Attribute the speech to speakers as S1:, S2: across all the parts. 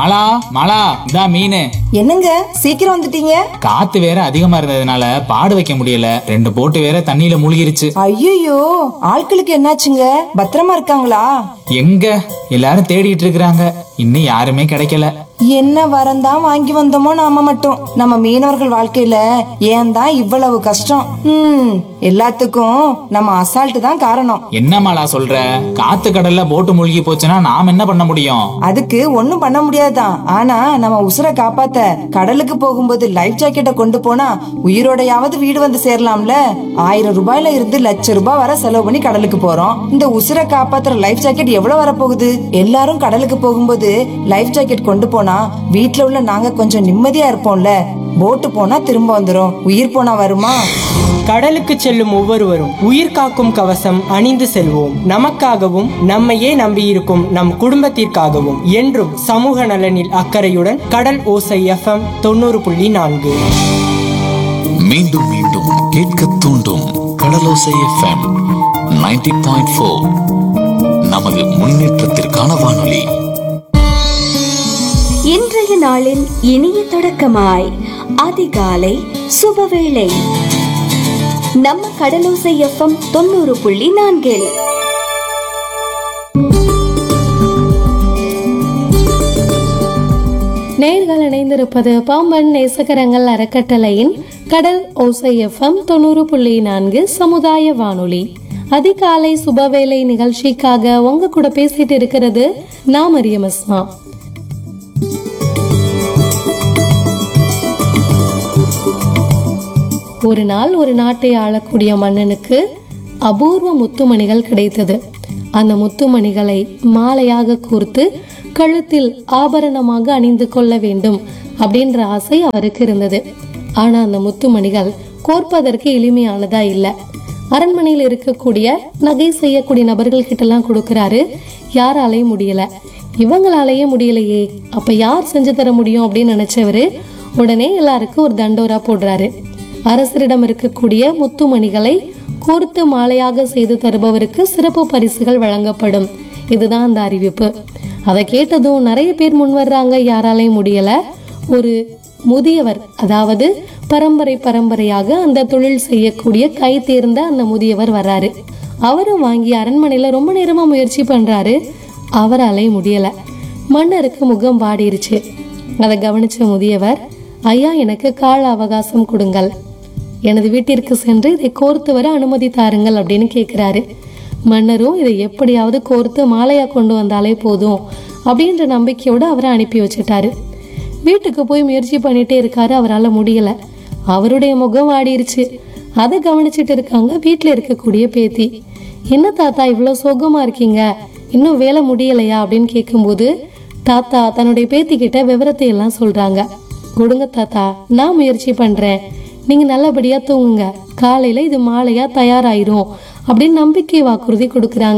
S1: மாலா மாலா இதா மீன்
S2: என்னங்க சீக்கிரம் வந்துட்டீங்க
S1: காத்து வேற அதிகமா இருந்ததுனால பாடு வைக்க முடியல ரெண்டு போட்டு வேற தண்ணியில மூழ்கிருச்சு
S2: ஐயோ ஆட்களுக்கு என்னாச்சுங்க பத்திரமா இருக்காங்களா
S1: எங்க எல்லாரும் தேடிட்டு இருக்கிறாங்க இன்னும் யாருமே கிடைக்கல
S2: என்ன வரந்தான் வாங்கி வந்தோமோ நாம மட்டும் நம்ம மீனவர்கள் வாழ்க்கையில ஏன் தான் இவ்வளவு கஷ்டம் ம் எல்லாத்துக்கும் நம்ம அசால்ட் தான் காரணம்
S1: என்ன மாலா சொல்ற காத்து கடல்ல போட்டு மூழ்கி போச்சுன்னா நாம் என்ன பண்ண முடியும்
S2: அதுக்கு ஒண்ணும் பண்ண முடியாதுதான் ஆனா நம்ம உசுரை காப்பாத்த கடலுக்கு போகும்போது லைஃப் ஜாக்கெட்டை கொண்டு போனா உயிரோடையாவது வீடு வந்து சேரலாம்ல ஆயிரம் ரூபாயில இருந்து லட்ச ரூபாய் வரை செலவு பண்ணி கடலுக்கு போறோம் இந்த உசுரை காப்பாத்துற லைஃப் ஜாக்கெட் எவ்வளவு வரப்போகுது எல்லாரும் கடலுக்கு போகும்போது லைஃப் ஜாக்கெட் கொண்டு போனா வீட்ல உள்ள நாங்க கொஞ்சம் நிம்மதியா இருப்போம்ல போட்டு போனா திரும்ப வந்துரும் உயிர் போனா வருமா
S3: கடலுக்கு செல்லும் ஒவ்வொருவரும் உயிர் காக்கும் கவசம் அணிந்து செல்வோம் நமக்காகவும் நம்மையே நம்பியிருக்கும் நம் குடும்பத்திற்காகவும் என்றும் சமூக நலனில் அக்கறையுடன் கடல் ஓசை எஃப்எம் தொண்ணூறு புள்ளி நான்கு
S4: மீண்டும் மீண்டும் கேட்க தூண்டும் கடலோசை எஃப்எம் 90.4 பாயிண்ட் நமது முன்னேற்றத்திற்கான வானொலி
S5: இன்றைய நாளின் இனிய தொடக்கமாய் அதிகாலை சுபவேளை நம்ம கடலோசை எஃப்எம் தொண்ணூறு புள்ளி நான்கில்
S6: நேர்கள் இணைந்திருப்பது பாம்பன் நேசகரங்கள் அறக்கட்டளையின் கடல் ஓசை எஃப்எம் தொண்ணூறு புள்ளி நான்கு சமுதாய வானொலி அதிகாலை சுபவேளை நிகழ்ச்சிக்காக உங்க கூட பேசிட்டு இருக்கிறது நான் மரியம் அஸ்மா ஒரு நாள் ஒரு நாட்டை ஆளக்கூடிய மன்னனுக்கு அபூர்வ முத்துமணிகள் கிடைத்தது அந்த முத்துமணிகளை மாலையாக கோர்த்து கழுத்தில் ஆபரணமாக அணிந்து கொள்ள வேண்டும் அப்படின்ற ஆசை அவருக்கு இருந்தது ஆனா அந்த முத்துமணிகள் கோர்ப்பதற்கு எளிமையானதா இல்ல அரண்மனையில் இருக்கக்கூடிய நகை செய்யக்கூடிய நபர்கள் கிட்ட எல்லாம் கொடுக்கறாரு யாராலையும் முடியல இவங்களாலேயே முடியலையே அப்ப யார் செஞ்சு தர முடியும் அப்படின்னு நினைச்சவரு உடனே எல்லாருக்கும் ஒரு தண்டோரா போடுறாரு அரசரிடம் இருக்கக்கூடிய முத்துமணிகளை கோர்த்து மாலையாக செய்து தருபவருக்கு சிறப்பு பரிசுகள் வழங்கப்படும் இதுதான் அந்த அறிவிப்பு அதை கேட்டதும் நிறைய பேர் முன் வர்றாங்க யாராலையும் முடியல ஒரு முதியவர் அதாவது பரம்பரை பரம்பரையாக அந்த தொழில் செய்யக்கூடிய கை தேர்ந்த அந்த முதியவர் வர்றாரு அவரும் வாங்கி அரண்மனையில ரொம்ப நேரமா முயற்சி பண்றாரு அவராலையும் முடியல மன்னருக்கு முகம் வாடிருச்சு அதை கவனிச்ச முதியவர் ஐயா எனக்கு கால அவகாசம் கொடுங்கள் எனது வீட்டிற்கு சென்று இதை கோர்த்து வர அனுமதி தாருங்கள் அப்படின்னு கேட்கிறாரு மன்னரும் இதை எப்படியாவது கோர்த்து மாலையா கொண்டு வந்தாலே போதும் அப்படின்ற நம்பிக்கையோட அவரை அனுப்பி வச்சுட்டாரு வீட்டுக்கு போய் முயற்சி பண்ணிட்டே இருக்காரு அவரால் முடியல அவருடைய முகம் வாடிருச்சு அதை கவனிச்சிட்டு இருக்காங்க வீட்டில் இருக்கக்கூடிய பேத்தி என்ன தாத்தா இவ்வளோ சோகமா இருக்கீங்க இன்னும் வேலை முடியலையா அப்படின்னு கேட்கும்போது தாத்தா தன்னுடைய பேத்தி கிட்ட விவரத்தை எல்லாம் சொல்றாங்க கொடுங்க தாத்தா நான் முயற்சி பண்றேன் நீங்க நல்லபடியா தூங்குங்க காலையில இது மாலையா தயாராயிரும் அப்படின்னு நம்பிக்கை வாக்குறுதி கொடுக்கறாங்க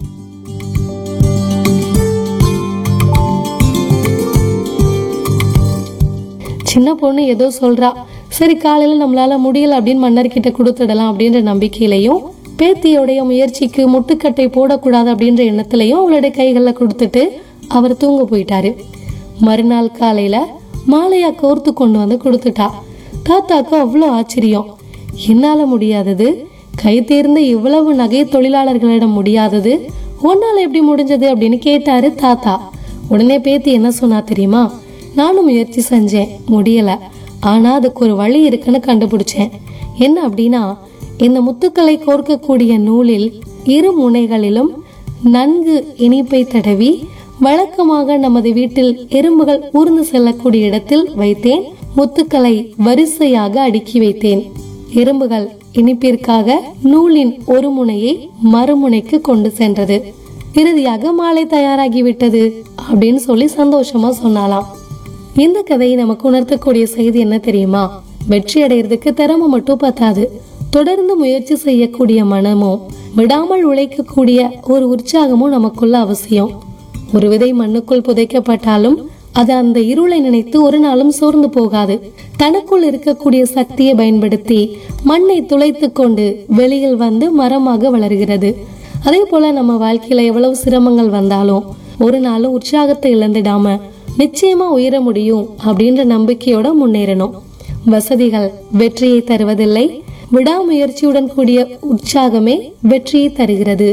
S6: சின்ன பொண்ணு ஏதோ சொல்றா சரி காலையில நம்மளால முடியல அப்படின்னு மன்னர்கிட்ட கொடுத்துடலாம் அப்படின்ற நம்பிக்கையிலையும் பேத்தியோடைய முயற்சிக்கு முட்டுக்கட்டை போடக்கூடாது அப்படின்ற எண்ணத்திலையும் அவளுடைய கைகளில் கொடுத்துட்டு அவர் தூங்க போயிட்டாரு மறுநாள் காலையில மாலையா கோர்த்து கொண்டு வந்து கொடுத்துட்டா தாத்தாக்கு அவ்வளோ ஆச்சரியம் என்னால முடியாதது கை தேர்ந்த இவ்வளவு நகை தொழிலாளர்களிடம் முடியாதது உன்னால எப்படி முடிஞ்சது அப்படின்னு கேட்டாரு தாத்தா உடனே பேத்தி என்ன சொன்னா தெரியுமா நானும் முயற்சி செஞ்சேன் முடியல ஆனா அதுக்கு ஒரு வழி இருக்குன்னு கண்டுபிடிச்சேன் என்ன அப்படின்னா இந்த முத்துக்களை கோர்க்கக்கூடிய நூலில் இரு முனைகளிலும் நன்கு இனிப்பை தடவி வழக்கமாக நமது வீட்டில் எறும்புகள் ஊர்ந்து செல்லக்கூடிய இடத்தில் வைத்தேன் முத்துக்களை வரிசையாக அடுக்கி வைத்தேன் எறும்புகள் இனிப்பிற்காக நூலின் ஒரு முனையை மறுமுனைக்கு கொண்டு சென்றது இறுதியாக மாலை தயாராகிவிட்டது அப்படின்னு சொல்லி சந்தோஷமா சொன்னாலாம் இந்த கதையை நமக்கு உணர்த்தக்கூடிய செய்தி என்ன தெரியுமா வெற்றி அடையிறதுக்கு திறமை மட்டும் பத்தாது தொடர்ந்து முயற்சி செய்யக்கூடிய மனமும் விடாமல் உழைக்கக்கூடிய ஒரு உற்சாகமும் நமக்குள்ள அவசியம் ஒரு விதை மண்ணுக்குள் புதைக்கப்பட்டாலும் அது அந்த இருளை நினைத்து ஒரு நாளும் சோர்ந்து போகாது தனக்குள் இருக்கக்கூடிய சக்தியை பயன்படுத்தி மண்ணை துளைத்து கொண்டு வெளியில் வந்து மரமாக வளர்கிறது அதே போல நம்ம வாழ்க்கையில எவ்வளவு சிரமங்கள் வந்தாலும் ஒரு நாளும் உற்சாகத்தை இழந்துடாம நிச்சயமா உயர முடியும் அப்படின்ற நம்பிக்கையோட முன்னேறணும் வசதிகள் வெற்றியை தருவதில்லை விடாமுயற்சியுடன் கூடிய உற்சாகமே வெற்றியை தருகிறது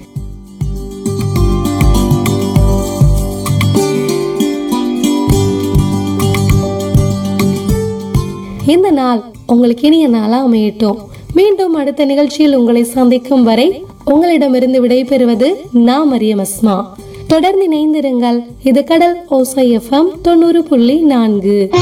S6: இந்த நாள் உங்களுக்கு இனிய நாளா அமையட்டும் மீண்டும் அடுத்த நிகழ்ச்சியில் உங்களை சந்திக்கும் வரை உங்களிடமிருந்து விடைபெறுவது நான் மரியம் அஸ்மா தொடர்ந்து இணைந்திருங்கள் இது கடல் ஓசை எஃப்எம் தொண்ணூறு புள்ளி நான்கு